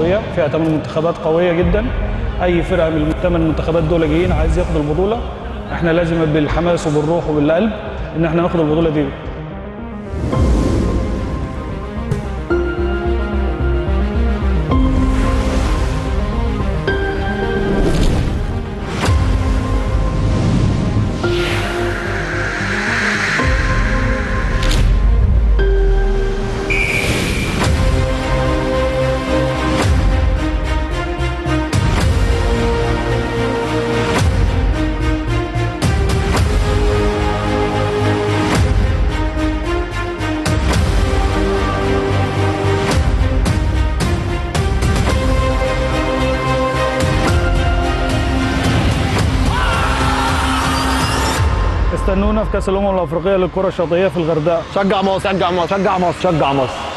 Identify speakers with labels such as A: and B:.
A: قويه فيها ثمان منتخبات قويه جدا اي فرقه من الثمان منتخبات دول جايين عايز ياخد البطوله احنا لازم بالحماس وبالروح وبالقلب ان احنا ناخد البطوله دي استنونا في كاس الامم الافريقيه للكره الشاطئيه في الغردقه
B: شجع مصر شجع مصر شجع مصر شجع مصر